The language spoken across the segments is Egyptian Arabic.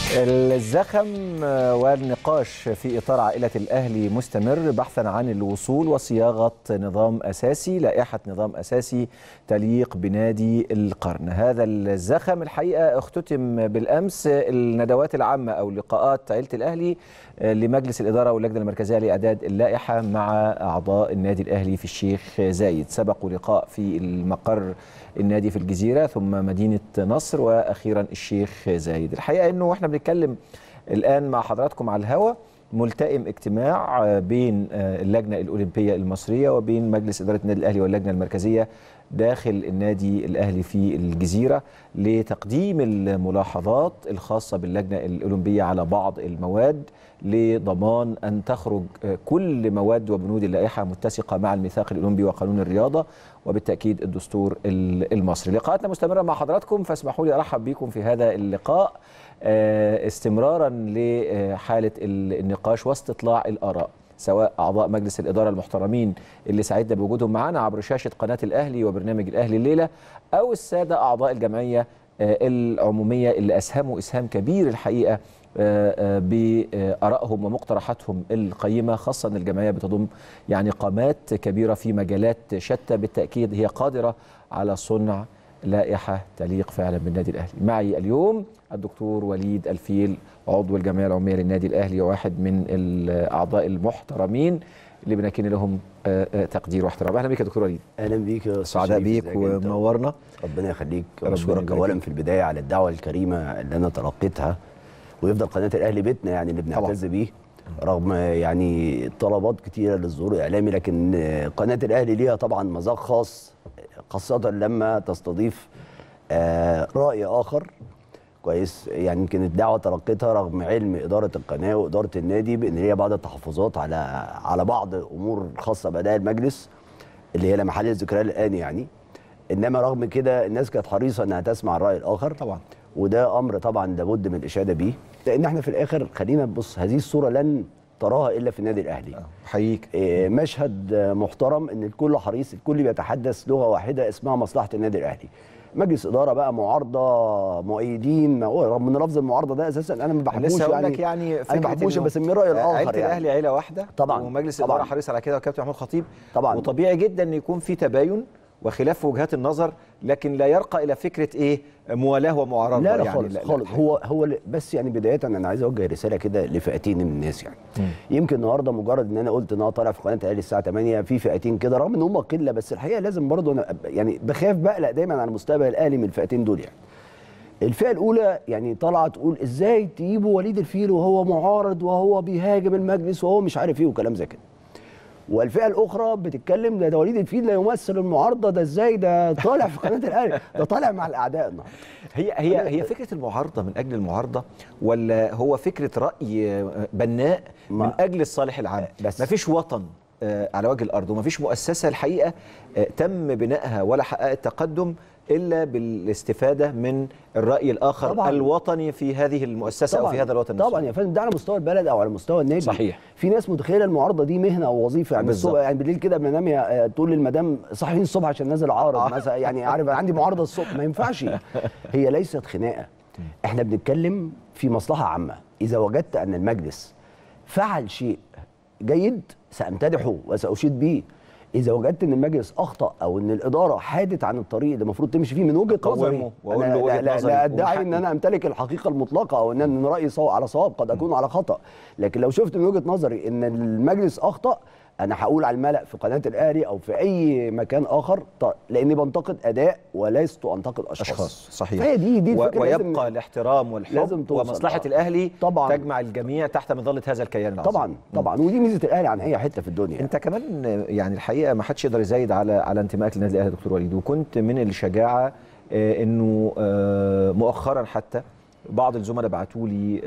الزخم والنقاش في إطار عائلة الأهلي مستمر بحثا عن الوصول وصياغة نظام أساسي لائحة نظام أساسي تليق بنادي القرن هذا الزخم الحقيقة اختتم بالأمس الندوات العامة أو لقاءات عائلة الأهلي لمجلس الإدارة واللجنة المركزية لإعداد اللائحة مع أعضاء النادي الأهلي في الشيخ زايد سبقوا لقاء في المقر النادي في الجزيرة ثم مدينة نصر وأخيرا الشيخ زايد الحقيقة أنه وإحنا بنتكلم الآن مع حضراتكم على الهواء ملتئم اجتماع بين اللجنة الأولمبية المصرية وبين مجلس إدارة النادي الأهلي واللجنة المركزية داخل النادي الأهلي في الجزيرة لتقديم الملاحظات الخاصة باللجنة الأولمبية على بعض المواد لضمان أن تخرج كل مواد وبنود اللائحة متسقة مع الميثاق الأولمبي وقانون الرياضة وبالتأكيد الدستور المصري لقاءاتنا مستمرة مع حضراتكم فاسمحوا لي أرحب بكم في هذا اللقاء استمرارا لحالة النقاش واستطلاع الآراء سواء أعضاء مجلس الإدارة المحترمين اللي سعدنا بوجودهم معنا عبر شاشة قناة الأهلي وبرنامج الأهلي الليلة أو السادة أعضاء الجمعية العمومية اللي أسهموا إسهام كبير الحقيقة بآرائهم ومقترحاتهم القيمة خاصة أن الجمعية بتضم يعني قامات كبيرة في مجالات شتى بالتأكيد هي قادرة على صنع لائحة تليق فعلا بالنادي الأهلي معي اليوم الدكتور وليد الفيل عضو الجمعية العمومية للنادي الأهلي وواحد من الأعضاء المحترمين اللي بنكن لهم تقدير واحترام اهلا بيك يا دكتور وليد اهلا بيك يا سعداء بيك ومنورنا ربنا يخليك واشكرك اولا في البدايه على الدعوه الكريمه اللي انا تلقيتها ويفضل قناه الاهلي بيتنا يعني اللي بنعتز بيه رغم يعني طلبات كتيره للظهور الاعلامي لكن قناه الاهلي ليها طبعا مذاق خاص خاصه لما تستضيف راي اخر كويس يعني يمكن الدعوه تلقيتها رغم علم اداره القناه واداره النادي بان هي بعض التحفظات على على بعض امور خاصه باداء المجلس اللي هي لا محل الذكرى الان يعني انما رغم كده الناس كانت حريصه انها تسمع الراي الاخر طبعا وده امر طبعا لابد من الاشاده بيه لان احنا في الاخر خلينا نبص هذه الصوره لن تراها الا في النادي الاهلي حقيقي إيه مشهد محترم ان الكل حريص الكل بيتحدث لغه واحده اسمها مصلحه النادي الاهلي مجلس اداره بقى معارضه مؤيدين رغم ان لفظ المعارضه ده اساسا انا ما بحبوش لسه يعني لك يعني انا ما بحبوش بسميه الراي الاخر عيله يعني. الاهلي عيله واحده طبعا ومجلس طبعا الاداره حريص على كده وكابتن محمود خطيب طبعا وطبيعي جدا ان يكون في تباين وخلاف في وجهات النظر لكن لا يرقى الى فكره ايه موالاه ومعارضه لا لا يعني خالص لا خالص لا هو هو بس يعني بدايه انا عايز اوجه رساله كده لفئتين من الناس يعني م. يمكن النهارده مجرد ان انا قلت ان انا طالع في قناه الاهلي الساعه 8 في فئتين كده رغم ان هم قله بس الحقيقه لازم برضه انا يعني بخاف بقلق دايما على مستقبل الاهلي من الفئتين دول يعني الفئه الاولى يعني طالعه تقول ازاي تجيبوا وليد الفيل وهو معارض وهو بيهاجم المجلس وهو مش عارف ايه وكلام زي كده والفئه الاخرى بتتكلم ده, ده وليد الفيل لا يمثل المعارضه ده ازاي ده طالع في قناه الاهلي ده طالع مع الاعداء النهارده هي هي هي فكره المعارضه من اجل المعارضه ولا هو فكره راي بناء من اجل الصالح العام بس مفيش وطن على وجه الارض ومفيش مؤسسه الحقيقه تم بنائها ولا حققت تقدم الا بالاستفاده من الراي الاخر طبعًا. الوطني في هذه المؤسسه طبعًا. او في هذا الوطن طبعا يا فندم ده على مستوى البلد او على مستوى النادي صحيح في ناس متخيله المعارضه دي مهنه او وظيفه يعني الصبح يعني بالليل كده بنام تقول للمدام صحيين الصبح عشان نازل عارض مثلا يعني عارف عندي معارضه الصبح ما ينفعش هي ليست خناقه احنا بنتكلم في مصلحه عامه اذا وجدت ان المجلس فعل شيء جيد سامتدحه وساشيد به اذا وجدت ان المجلس اخطا او ان الاداره حادت عن الطريق اللي المفروض تمشي فيه من وجهه نظري واقول له وجهه لا, نظري لا ادعي ان انا امتلك الحقيقه المطلقه او ان انا رايي صو على صواب قد اكون على خطا لكن لو شفت من وجهه نظري ان المجلس اخطا انا هقول على الملأ في قناه الاهلي او في اي مكان اخر لاني بنتقد اداء ولست انتقد اشخاص, أشخاص صحيح فهي دي دي الفكره ويبقى الاحترام والحب ومصلحه الاهلي طبعا تجمع الجميع تحت مظله هذا الكيان العظيم طبعا طبعا ودي ميزه الاهلي عن اي حته في الدنيا انت كمان يعني الحقيقه ما حدش يقدر يزايد على على انتمائك للنادي الاهلي دكتور وليد وكنت من الشجاعه انه مؤخرا حتى بعض الزملاء بعتوا لي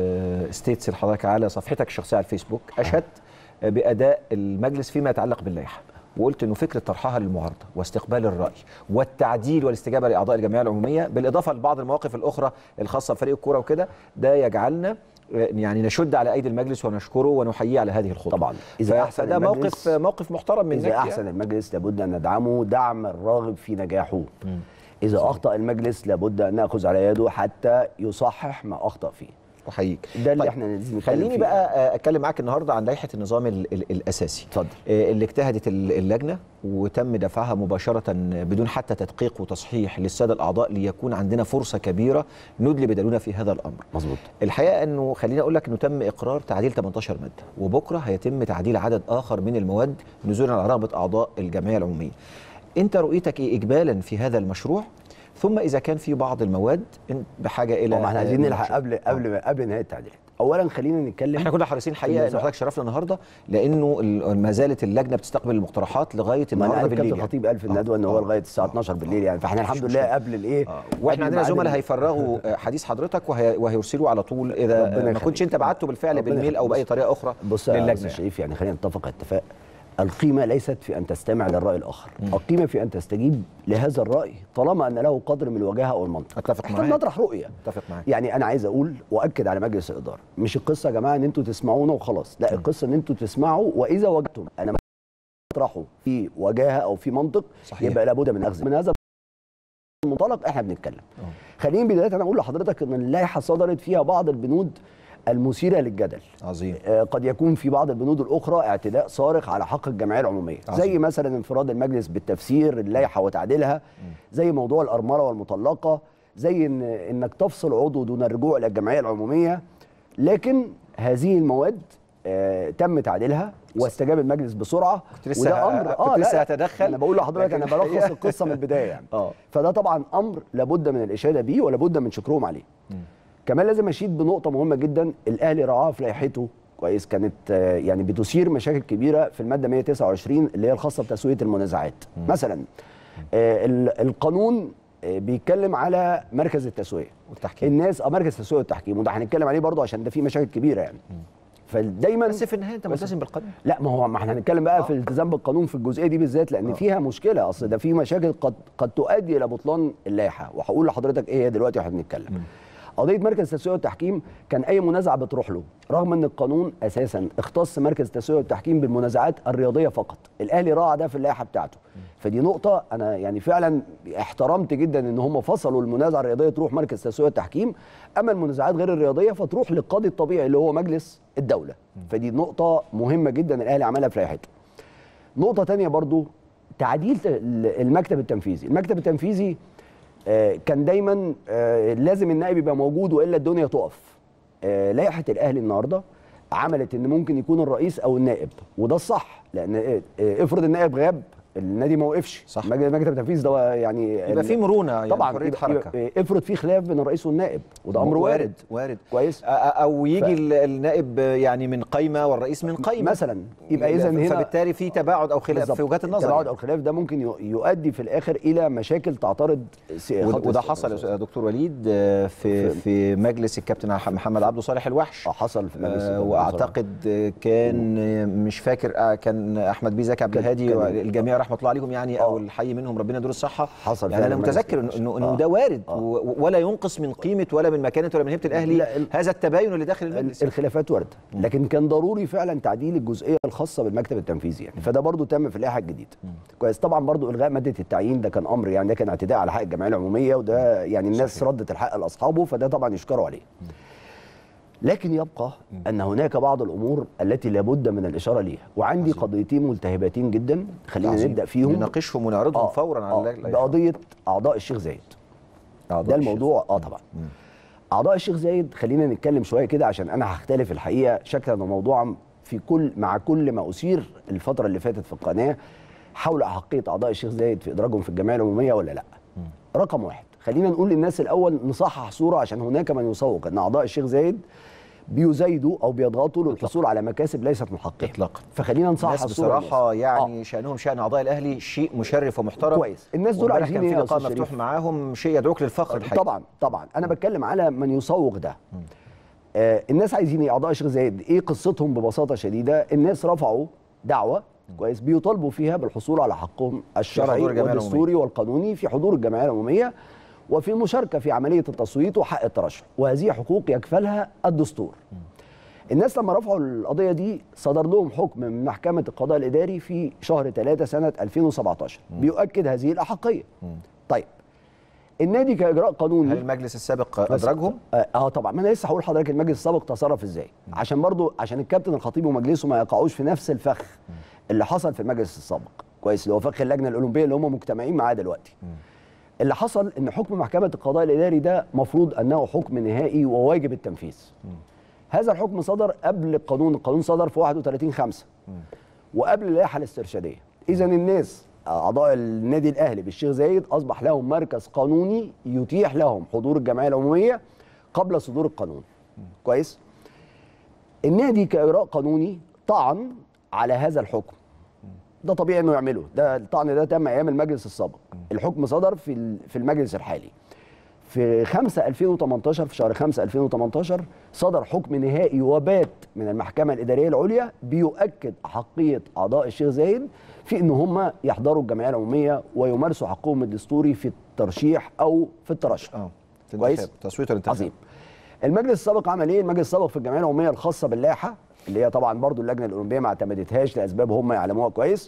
ستيتس لحضرتك على صفحتك الشخصيه على الفيسبوك اشهدت باداء المجلس فيما يتعلق باللائحه وقلت انه فكره طرحها للمعارضه واستقبال الراي والتعديل والاستجابه لاعضاء الجمعيه العموميه بالاضافه لبعض المواقف الاخرى الخاصه بفريق الكوره وكده ده يجعلنا يعني نشد على ايدي المجلس ونشكره ونحييه على هذه الخطوه طبعا اذا احسن ده موقف موقف محترم منك اذا احسن المجلس لابد ان ندعمه دعم الراغب في نجاحه إذا أخطأ المجلس لابد أن نأخذ على يده حتى يصحح ما أخطأ فيه احييك ده اللي طيب. احنا لازم خليني فيه. بقى اتكلم معاك النهارده عن لائحه النظام ال ال الاساسي اتفضل اللي اجتهدت اللجنه وتم دفعها مباشره بدون حتى تدقيق وتصحيح للساده الاعضاء ليكون عندنا فرصه كبيره ندلي بدلونا في هذا الامر مظبوط الحقيقه انه خليني اقول لك انه تم اقرار تعديل 18 ماده وبكره هيتم تعديل عدد اخر من المواد نزولا على رغبه اعضاء الجمعيه العموميه انت رؤيتك ايه اجمالا في هذا المشروع ثم اذا كان في بعض المواد بحاجه الى ما احنا عايزين نلحق قبل قبل قبل نهايه التعديلات اولا خلينا نتكلم احنا كنا حريصين الحقيقه ان حضرتك شرفنا النهارده لانه ما زالت اللجنه بتستقبل المقترحات لغايه النهارده بالليل كابتن الخطيب قال في الندوه ان هو لغايه الساعه 12 بالليل يعني فاحنا الحمد لله قبل الايه آه. واحنا عندنا زملاء هيفرغوا حديث حضرتك وهي وهيرسلوا على طول اذا ما كنتش انت بعته بالفعل بالميل او باي طريقه اخرى بص للجنه شريف يعني خلينا نتفق اتفاق القيمة ليست في أن تستمع للرأي الآخر م. القيمة في أن تستجيب لهذا الرأي طالما أن له قدر من الوجاهة أو المنطق أتفق معاك نطرح رؤية أتفق معاك يعني أنا عايز أقول وأكد على مجلس الإدارة مش القصة يا جماعة أن أنتوا تسمعونا وخلاص لا م. القصة أن أنتوا تسمعوا وإذا وجدتم أنا تطرحوا في وجاهة أو في منطق صحيح. يبقى لابد من أخذ من هذا المنطلق احنا بنتكلم خليني بداية أنا أقول لحضرتك أن اللائحة صدرت فيها بعض البنود المثيره للجدل عظيم قد يكون في بعض البنود الاخرى اعتداء صارخ على حق الجمعيه العموميه عظيم. زي مثلا انفراد المجلس بالتفسير اللائحه وتعديلها زي موضوع الارمله والمطلقه زي إن انك تفصل عضو دون الرجوع الى الجمعيه العموميه لكن هذه المواد آه تم تعديلها واستجاب المجلس بسرعه كنت لسه وده امر اه لسه هتدخل انا بقول لحضرتك انا بلخص القصه من البدايه يعني اه فده طبعا امر لابد من الاشاده بيه ولابد من شكرهم عليه م. كمان لازم اشيد بنقطه مهمه جدا الاهلي رعاها في لائحته كويس كانت يعني بتثير مشاكل كبيره في الماده 129 اللي هي الخاصه بتسويه المنازعات م. مثلا القانون بيتكلم على مركز التسويه والتحكيم الناس اه مركز التسويه والتحكيم وده هنتكلم عليه برضه عشان ده فيه مشاكل كبيره يعني م. فدايما بس في النهايه انت ملتزم بالقانون لا ما هو ما احنا هنتكلم بقى آه. في الالتزام بالقانون في الجزئيه دي بالذات لان آه. فيها مشكله اصل ده في مشاكل قد قد تؤدي الى بطلان اللائحه وهقول لحضرتك ايه هي دلوقتي واحنا بنتكلم قضيه مركز التسويه والتحكيم كان اي منازعه بتروح له رغم ان القانون اساسا اختص مركز التسويه والتحكيم بالمنازعات الرياضيه فقط الاهلي راعى ده في اللائحه بتاعته فدي نقطه انا يعني فعلا احترمت جدا ان هم فصلوا المنازعه الرياضيه تروح مركز التسويه والتحكيم اما المنازعات غير الرياضيه فتروح للقاضي الطبيعي اللي هو مجلس الدوله فدي نقطه مهمه جدا الاهلي عملها في لائحته نقطه ثانيه برضو تعديل المكتب التنفيذي المكتب التنفيذي كان دايما لازم النائب يبقى موجود والا الدنيا تقف لائحه الاهلي النهارده عملت ان ممكن يكون الرئيس او النائب وده الصح لان افرض النائب غاب النادي ما وقفش صح المكتب التنفيذي ده يعني يبقى في مرونه يعني طبعا حريه حركه افرض في خلاف بين الرئيس والنائب وده امر وارد وارد كويس او يجي ف... النائب يعني من قايمه والرئيس من قايمه مثلا يبقى اذا هنا فبالتالي في تباعد او خلاف في وجهات النظر تباعد او خلاف ده ممكن يؤدي في الاخر الى مشاكل تعترض وده حصل يا دكتور وليد في في, في مجلس الكابتن محمد عبده صالح الوحش حصل في مجلس آه واعتقد كان مش فاكر كان احمد بيه زكي عبد الهادي الجميع رحمه الله عليهم يعني او الحي منهم ربنا يدور الصحه حصل يعني انا متذكر انه انه, إنه ده وارد آه. ولا ينقص من قيمه ولا من مكانه ولا من هيبه الاهلي هذا التباين اللي داخل المجلس الخلافات وارده لكن كان ضروري فعلا تعديل الجزئيه الخاصه بالمكتب التنفيذي يعني فده برضو تم في اللائحه الجديده كويس طبعا برضو الغاء ماده التعيين ده كان امر يعني ده كان اعتداء على حق الجمعيه العموميه وده يعني الناس صحيح. ردت الحق لاصحابه فده طبعا يشكروا عليه لكن يبقى ان هناك بعض الامور التي لابد من الاشاره ليها وعندي عظيم. قضيتين ملتهبتين جدا خلينا عظيم. نبدا فيهم نناقشهم ونعرضهم آه فورا على آه بقضيه اعضاء الشيخ زايد أعضاء ده الموضوع اه طبعا مم. اعضاء الشيخ زايد خلينا نتكلم شويه كده عشان انا هختلف الحقيقه شكلا وموضوعا في كل مع كل ما اثير الفتره اللي فاتت في القناه حول احقيه اعضاء الشيخ زايد في ادراجهم في الجمعيه العموميه ولا لا مم. رقم واحد خلينا نقول للناس الاول نصحح صوره عشان هناك من يسوق ان اعضاء الشيخ زايد بيزايدوا او بيضغطوا للحصول على مكاسب ليست محققه اطلاقا فخلينا نصحح الناس بصراحه يعني آه. شانهم شان اعضاء الاهلي شيء مشرف ومحترم كويس الناس دول عايزين كان في لقاء مفتوح معاهم شيء يدعوك للفخر الحقيقي طبعا طبعا انا بتكلم على من يسوق ده آه الناس عايزين ايه اعضاء الشيخ زايد ايه قصتهم ببساطه شديده الناس رفعوا دعوه كويس بيطالبوا فيها بالحصول على حقهم الشرعي والدستوري والقانوني في حضور الجمعيه العموميه وفي المشاركه في عمليه التصويت وحق الترشح وهذه حقوق يكفلها الدستور الناس لما رفعوا القضيه دي صدر لهم حكم من محكمه القضاء الاداري في شهر 3 سنه 2017 م. بيؤكد هذه الاحقيه م. طيب النادي كاجراء قانوني هل المجلس السابق ادرجهم؟ اه, آه طبعا ما انا لسه هقول لحضرتك المجلس السابق تصرف ازاي عشان برضو عشان الكابتن الخطيب ومجلسه ما يقعوش في نفس الفخ اللي حصل في المجلس السابق كويس اللي هو فخ اللجنه الاولمبيه اللي هم مجتمعين معاه دلوقتي اللي حصل ان حكم محكمه القضاء الاداري ده مفروض انه حكم نهائي وواجب التنفيذ هذا الحكم صدر قبل القانون القانون صدر في 31 5 وقبل اللائحه الاسترشاديه اذا الناس اعضاء النادي الاهلي بالشيخ زايد اصبح لهم مركز قانوني يتيح لهم حضور الجمعيه العموميه قبل صدور القانون كويس النادي كاجراء قانوني طعن على هذا الحكم ده طبيعي انه يعمله ده الطعن ده تم ايام المجلس السابق الحكم صدر في في المجلس الحالي في 5 2018 في شهر 5 2018 صدر حكم نهائي وبات من المحكمه الاداريه العليا بيؤكد احقيه اعضاء الشيخ زايد في ان هم يحضروا الجمعيه العموميه ويمارسوا حقهم الدستوري في الترشيح او في الترشح اه كويس تصويت الانتخاب عظيم المجلس السابق عمل ايه المجلس السابق في الجمعيه العموميه الخاصه باللائحه اللي هي طبعا برضو اللجنه الاولمبيه ما اعتمدتهاش لاسباب هم يعلموها كويس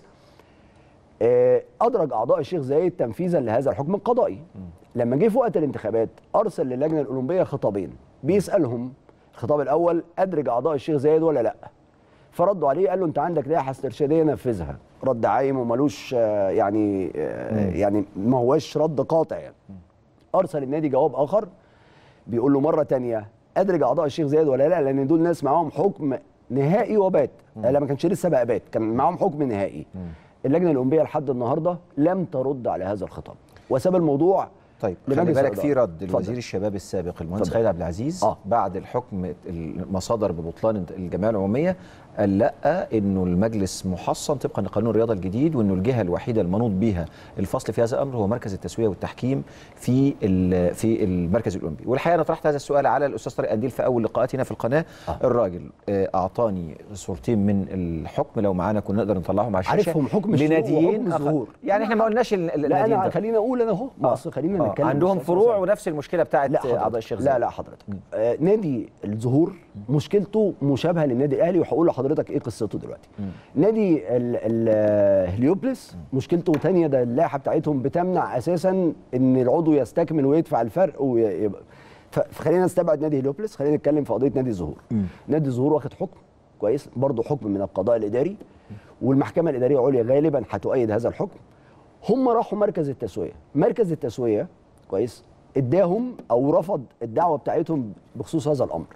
آه، ادرج اعضاء الشيخ زايد تنفيذا لهذا الحكم القضائي لما جه في وقت الانتخابات ارسل للجنه الاولمبيه خطابين بيسالهم الخطاب الاول ادرج اعضاء الشيخ زايد ولا لا فردوا عليه قال له انت عندك لائحه استرشاديه نفذها رد عايم وملوش آه، يعني آه، يعني ما هوش رد قاطع يعني ارسل النادي جواب اخر بيقول له مره تانية ادرج اعضاء الشيخ زايد ولا لا لان دول ناس معاهم حكم نهائي وبات لا ما كانش لسه بقى بات كان معاهم حكم نهائي اللجنه الاولمبيه لحد النهارده لم ترد على هذا الخطاب وساب الموضوع طيب خلي لمجلس بالك الإدارة. في رد اتفضل. لوزير الشباب السابق المهندس اتفضل. خالد عبد العزيز آه. بعد الحكم ما صدر ببطلان الجمعيه العموميه قال لا انه المجلس محصن طبقا لقانون الرياضه الجديد وانه الجهه الوحيده المنوط بها الفصل في هذا الامر هو مركز التسويه والتحكيم في ال- في المركز الاولمبي والحقيقه انا طرحت هذا السؤال على الاستاذ طارق قنديل في اول لقاءاتنا في القناه آه. الراجل آه، اعطاني صورتين من الحكم لو معانا كنا نقدر نطلعهم على الشاشه عارفهم حكم الشروق لناديين وحكم آخر. الظهور. يعني احنا ما قلناش ال- ال- لا الناديين انا ده. خليني اقول انا اهو ما اصل خلينا آه، نتكلم عندهم بشكل فروع واسع. ونفس المشكله بتاعت لا حضرتك. اعضاء الشيخ لا زايد. لا حضرتك آه نادي الزهور مشكلته مشابهه للنادي الاهلي وهقول لحضرتك ايه قصته دلوقتي نادي ال- ال- هليوبلس مشكلته تانية ده اللائحه بتاعتهم بتمنع اساسا ان العضو يستكمل ويدفع الفرق ويبقى ف- فخلينا نستبعد نادي هليوبلس خلينا نتكلم في قضيه نادي الزهور نادي الزهور واخد حكم كويس برضه حكم من القضاء الاداري والمحكمه الاداريه العليا غالبا هتؤيد هذا الحكم هم راحوا مركز التسويه مركز التسويه كويس اداهم او رفض الدعوه بتاعتهم بخصوص هذا الامر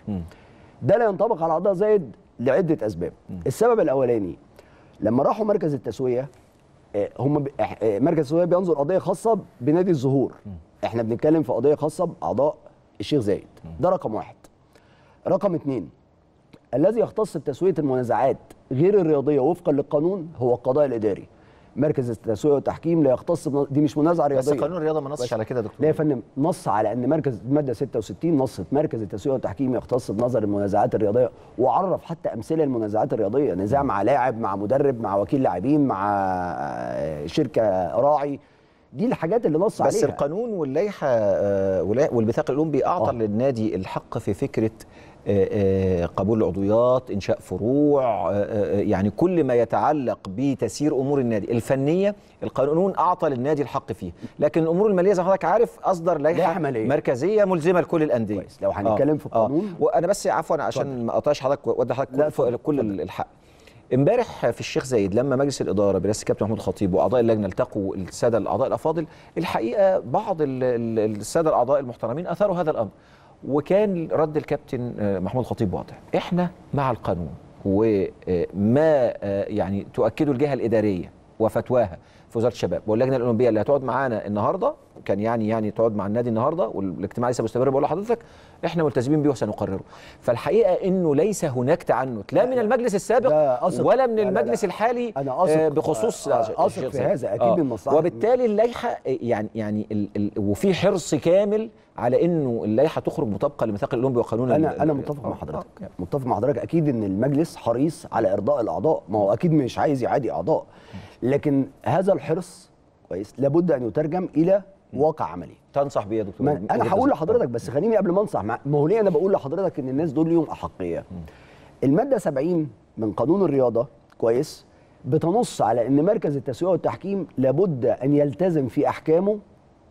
ده لا ينطبق على اعضاء زايد لعده اسباب السبب الاولاني لما راحوا مركز التسويه آه، هم ب- آه، آه، مركز التسويه بينظر قضيه خاصه بنادي الزهور احنا بنتكلم في قضيه خاصه باعضاء الشيخ زايد ده رقم واحد رقم اتنين الذي يختص بتسويه المنازعات غير الرياضيه وفقا للقانون هو القضاء الاداري مركز التسويه والتحكيم لا يختص بمن- دي مش منازعه بس رياضيه قانون الرياضه ما نصش على كده يا دكتور لا يا فندم نص على ان مركز الماده 66 نصت مركز التسويه والتحكيم يختص بنظر المنازعات الرياضيه وعرف حتى امثله المنازعات الرياضيه نزاع مع لاعب مع مدرب مع وكيل لاعبين مع آه، شركه راعي دي الحاجات اللي نص بس عليها القانون واللائحه آه، ولا- والميثاق الاولمبي اعطى آه. للنادي الحق في فكره آه، آه، قبول العضويات انشاء فروع آه، آه، يعني كل ما يتعلق بتسيير امور النادي الفنيه القانون اعطى للنادي الحق فيه لكن الامور الماليه زي ما حضرتك عارف اصدر لائحه لائحة مالية. مركزيه ملزمه لكل الانديه كويس. لو هنتكلم في القانون. وانا بس عفوا عشان ما اقطعش حضرتك وادي حضرتك لا، كل, فوق- اتفضل، كل اتفضل. الحق امبارح في الشيخ زايد لما مجلس الاداره برئاسه الكابتن محمود الخطيب واعضاء اللجنه التقوا الساده الاعضاء الافاضل الحقيقه بعض ال- ال- الساده الاعضاء المحترمين اثاروا هذا الامر وكان رد الكابتن آه، محمود الخطيب واضح احنا مع القانون وما آه، يعني تؤكده الجهه الاداريه وفتواها في وزاره الشباب واللجنه الاولمبيه اللي هتقعد معانا النهارده كان يعني يعني تقعد مع النادي النهارده والاجتماع لسه مستمر بقول لحضرتك احنا ملتزمين بيه وسنقرره فالحقيقه انه ليس هناك تعنت لا لا، من لا. المجلس ده السابق أثق. ولا من لا، لا، المجلس لا. الحالي أنا أثق. آه، بخصوص آه، الشيخ أثق في زايد. هذا، أكيد من مصلحة- وبالتالي اللائحه آه، يعني يعني ال ال وفي حرص كامل على انه اللائحه تخرج مطابقه لميثاق الاولمبي وقانون ال- انا انا ال- متفق مع آه، حضرتك آه. متفق مع حضرتك اكيد ان المجلس حريص على ارضاء الاعضاء ما هو اكيد مش عايز يعادي اعضاء لكن هذا الحرص كويس لابد ان يترجم الى واقع عملي تنصح بيه يا دكتور ما من انا وجهة هقول نظرك. لحضرتك بس خليني قبل ما انصح مع- ما هو ليه انا بقول لحضرتك ان الناس دول ليهم احقيه الماده 70 من قانون الرياضه كويس بتنص على ان مركز التسويه والتحكيم لابد ان يلتزم في احكامه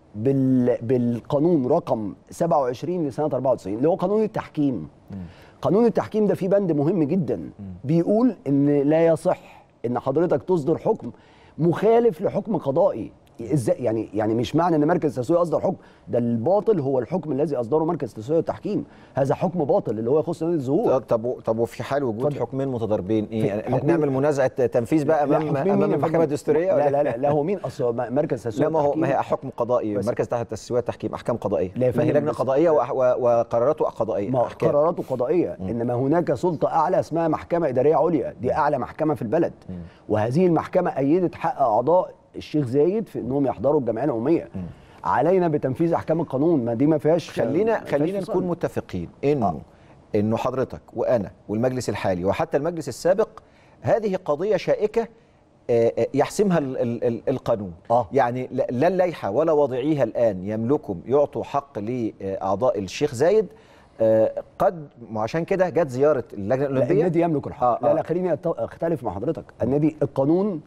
بال بالقانون رقم 27 لسنه 94 اللي هو قانون التحكيم قانون التحكيم ده فيه بند مهم جدا بيقول ان لا يصح ان حضرتك تصدر حكم مخالف لحكم قضائي ازاي يعني يعني مش معنى ان مركز التسويه اصدر حكم ده الباطل هو الحكم الذي اصدره مركز التسويه والتحكيم هذا حكم باطل اللي هو يخص نادي الزهور طب طب وفي حال وجود اتفضل. حكمين متضاربين في ايه حكمين- نعمل منازعه تنفيذ بقى لا، امام حكمين امام مين يا المحكمه فندم؟ الدستوريه لا ولا لا لا, لا هو مين اصل مركز التسويه لا ما هو والتحكيم ما هي حكم قضائي بس- مركز تحت التسويه والتحكيم احكام قضائيه لا يا ما هي فندم، لجنه بس- قضائيه وأح- و- وقراراته قضائيه ما أحكام. قراراته قضائيه انما هناك سلطه اعلى اسمها محكمه اداريه عليا دي اعلى محكمه في البلد وهذه المحكمه ايدت حق اعضاء الشيخ زايد في انهم يحضروا الجمعيه العموميه علينا بتنفيذ احكام القانون ما دي ما فيهاش خلينا ما فيهاش خلينا فصال. نكون متفقين انه آه. انه حضرتك وانا والمجلس الحالي وحتى المجلس السابق هذه قضيه شائكه آه، آه، يحسمها ال- ال- ال- القانون آه. يعني لا لا اللائحه ولا وضعيها الان يملكوا يعطوا حق لاعضاء الشيخ زايد آه، قد وعشان كده جت زياره اللجنه لا الاولمبيه النادي يملك الحق آه، لا آه. لا خليني أت- اختلف مع حضرتك النادي القانون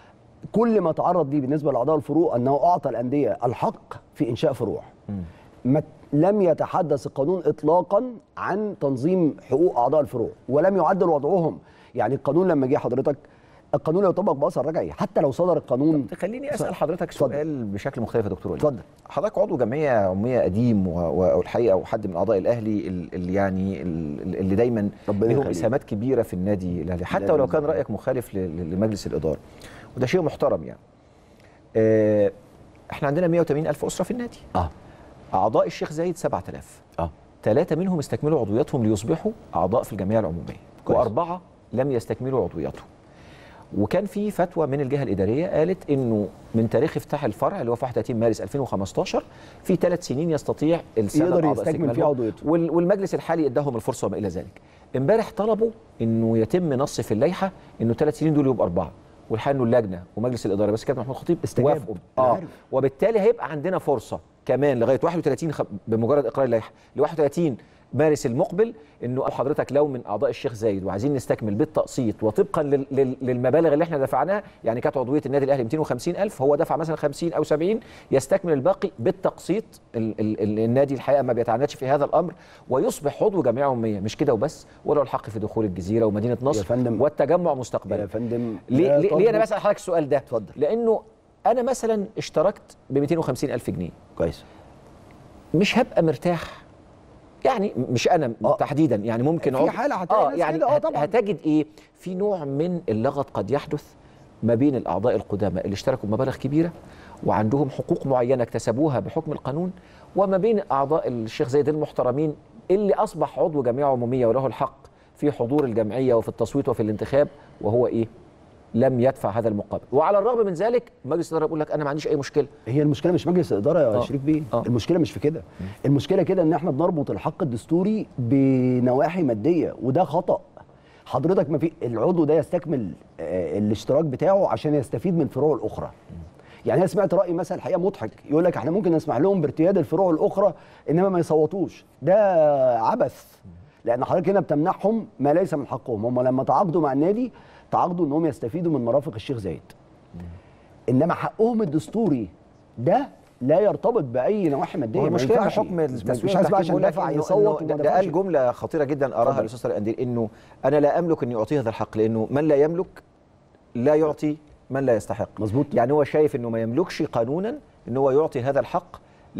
كل ما تعرض ليه بالنسبه لاعضاء الفروع انه اعطى الانديه الحق في انشاء فروع ما لم يتحدث القانون اطلاقا عن تنظيم حقوق اعضاء الفروع ولم يعدل وضعهم يعني القانون لما جه حضرتك القانون لا يطبق باثر رجعي حتى لو صدر القانون خليني اسال حضرتك اتفضل. سؤال بشكل مختلف يا دكتور وليد اتفضل. حضرتك عضو جمعيه عموميه قديم و- و- والحقيقه وحد من اعضاء الاهلي ال- اللي يعني ال- اللي دايما ربنا لهم يخليك. اسهامات كبيره في النادي الاهلي حتى لا، ولو لا، كان لا. رايك مخالف ل- ل- لمجلس الاداره وده شيء محترم يعني آه، احنا عندنا 180 الف اسره في النادي اه اعضاء الشيخ زايد 7000 اه ثلاثه منهم استكملوا عضوياتهم ليصبحوا اعضاء في الجمعيه العموميه كويس. واربعه لم يستكملوا عضوياتهم وكان في فتوى من الجهه الاداريه قالت انه من تاريخ افتتاح الفرع اللي هو في 31 مارس 2015 في ثلاث سنين يستطيع السنه يقدر الأعضاء يستكمل استكمالهم. فيه عضويته. وال- والمجلس الحالي اداهم الفرصه وما الى ذلك. امبارح طلبوا انه يتم نص في اللائحه انه الثلاث سنين دول يبقوا اربعه والحقيقه انه اللجنه ومجلس الاداره بس كابتن محمود خطيب استجاب. وافقوا أنا اه عارف. وبالتالي هيبقى عندنا فرصه كمان لغايه 31 خ... بمجرد اقرار اللائحه ل 31 مارس المقبل انه حضرتك لو من اعضاء الشيخ زايد وعايزين نستكمل بالتقسيط وطبقا لل... لل... للمبالغ اللي احنا دفعناها يعني كانت عضويه النادي الاهلي 250 الف هو دفع مثلا 50 او 70 يستكمل الباقي بالتقسيط ال... ال... ال... النادي الحقيقه ما بيتعنتش في هذا الامر ويصبح عضو جمعيه عموميه مش كده وبس وله الحق في دخول الجزيره ومدينه نصر فندم. والتجمع مستقبلا يا فندم ليه لا ليه, ليه انا تطلب- بسال حضرتك السؤال ده اتفضل. لانه انا مثلا اشتركت ب 250 الف جنيه كويس مش هبقى مرتاح يعني مش انا آه. تحديدا يعني ممكن في عضو- حالة هتلاقي اه ناس يعني كده، آه هت- طبعاً. هتجد ايه في نوع من اللغط قد يحدث ما بين الاعضاء القدامى اللي اشتركوا بمبالغ كبيره وعندهم حقوق معينه اكتسبوها بحكم القانون وما بين اعضاء الشيخ زايد المحترمين اللي اصبح عضو جمعيه عموميه وله الحق في حضور الجمعيه وفي التصويت وفي الانتخاب وهو ايه لم يدفع هذا المقابل وعلى الرغم من ذلك مجلس الاداره بيقول لك انا ما عنديش اي مشكله هي المشكله مش مجلس الاداره يا آه. شريف بيه آه. المشكله مش في كده المشكله كده ان احنا بنربط الحق الدستوري بنواحي ماديه وده خطا حضرتك ما في العضو ده يستكمل آه، الاشتراك بتاعه عشان يستفيد من الفروع الاخرى يعني انا سمعت راي مثلا الحقيقه مضحك يقول لك احنا ممكن نسمح لهم بارتياد الفروع الاخرى انما ما يصوتوش ده عبث لان حضرتك هنا بتمنحهم ما ليس من حقهم هم لما تعاقدوا مع النادي تعاقدوا انهم يستفيدوا من مرافق الشيخ زايد انما حقهم الدستوري ده لا يرتبط باي نواحي ماديه هو ما المشكله ان ينفعش. حكم مش التسويق عايز بقى والتحكيم عشان بيقول لك دفع إنه- يصوت إنه وما ده قال دفعش. جمله خطيره جدا اراها اتفضل. الاستاذ طارق انديل انه انا لا املك ان يعطيه هذا الحق لانه من لا يملك لا يعطي من لا يستحق مظبوط. يعني هو شايف انه ما يملكش قانونا ان هو يعطي هذا الحق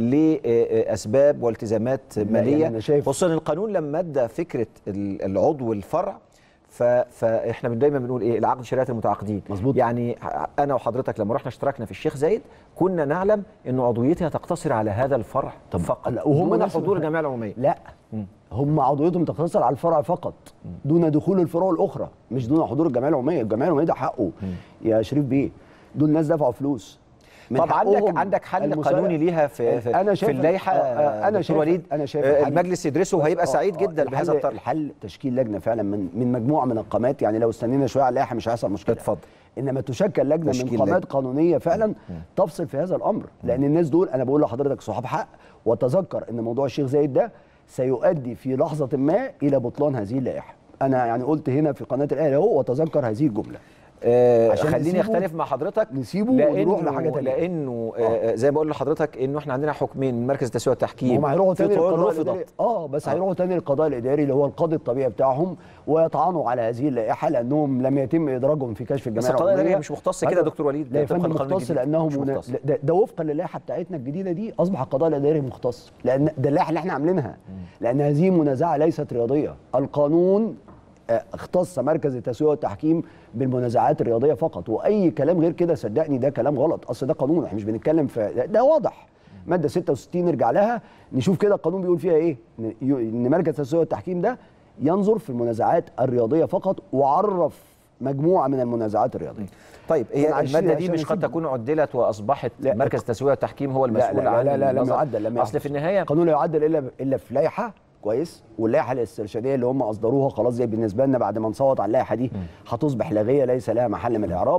لاسباب والتزامات ماليه يعني أنا شايف- خصوصا القانون لما ادى فكره ال- العضو الفرع ف... فاحنا من دايما بنقول ايه العقد شريعه المتعاقدين مظبوط. يعني انا وحضرتك لما رحنا اشتركنا في الشيخ زايد كنا نعلم ان عضويتها تقتصر على هذا الفرع طب فقط لا، وهم دون نفس حضور الح- الجمعيه العموميه لا هم عضويتهم تقتصر على الفرع فقط دون دخول الفروع الاخرى مش دون حضور الجمعيه العموميه الجمعيه العموميه ده حقه يا شريف بيه دول ناس دفعوا فلوس من طب عندك حقهم عندك حل المساءلة. قانوني ليها في في, انا في شايف اللائحه آه، آه، انا دكتور شايف وليد انا شايف آه، الحل- المجلس يدرسه بس- وهيبقى آه، سعيد آه، جدا الحل- بهذا الطرح الحل تشكيل لجنه فعلا من من مجموعه من القامات يعني لو استنينا شويه على اللائحه مش هيحصل مشكله اتفضل. انما تشكل لجنه تشكيل من قامات لجنة. قانونيه فعلا تفصل في هذا الامر لان الناس دول انا بقول لحضرتك صحاب حق وتذكر ان موضوع الشيخ زايد ده سيؤدي في لحظه ما الى بطلان هذه اللائحه انا يعني قلت هنا في قناه الاهلي اهو وتذكر هذه الجمله آه عشان خليني نسيبه- اختلف مع حضرتك نسيبه ونروح لحاجة تانية. لانه آه زي ما بقول لحضرتك انه احنا عندنا حكمين من مركز التسويه والتحكيم هم هيروحوا في تاني طعون للقضاء رفضت. الاداري اه بس هيروحوا تاني للقضاء الاداري اللي هو القاضي الطبيعي بتاعهم ويطعنوا على هذه اللائحه لانهم لم يتم ادراجهم في كشف الجمعيه بس القضاء الاداري العمومية. مش مختص كده يا دكتور وليد لا يا طبقاً فندم للقانون مختص الجديد. لانه مش منا... مختص. ده, ده وفقا للائحه بتاعتنا الجديده دي اصبح القضاء الاداري مختص لان ده اللائحه اللي احنا عاملينها لان هذه منازعه ليست رياضيه القانون آه، اختص مركز التسويه والتحكيم بالمنازعات الرياضيه فقط واي كلام غير كده صدقني ده كلام غلط اصل ده قانون احنا مش بنتكلم في ده, ده واضح ماده 66 نرجع لها نشوف كده القانون بيقول فيها ايه ان إن مركز التسويه والتحكيم ده ينظر في المنازعات الرياضيه فقط وعرف مجموعه من المنازعات الرياضيه طيب هي كان عشان- الماده دي عشان مش قد نسيب- تكون عدلت واصبحت لا، مركز التسويه والتحكيم هو المسؤول لا لا عن لا لا لم النظر. يعدل لم اصل في النهايه القانون لا يعدل الا الا في لائحه كويس واللائحه الاسترشاديه اللي هم اصدروها خلاص زي بالنسبه لنا بعد ما نصوت على اللائحه دي هتصبح لاغيه ليس لها محل من الاعراب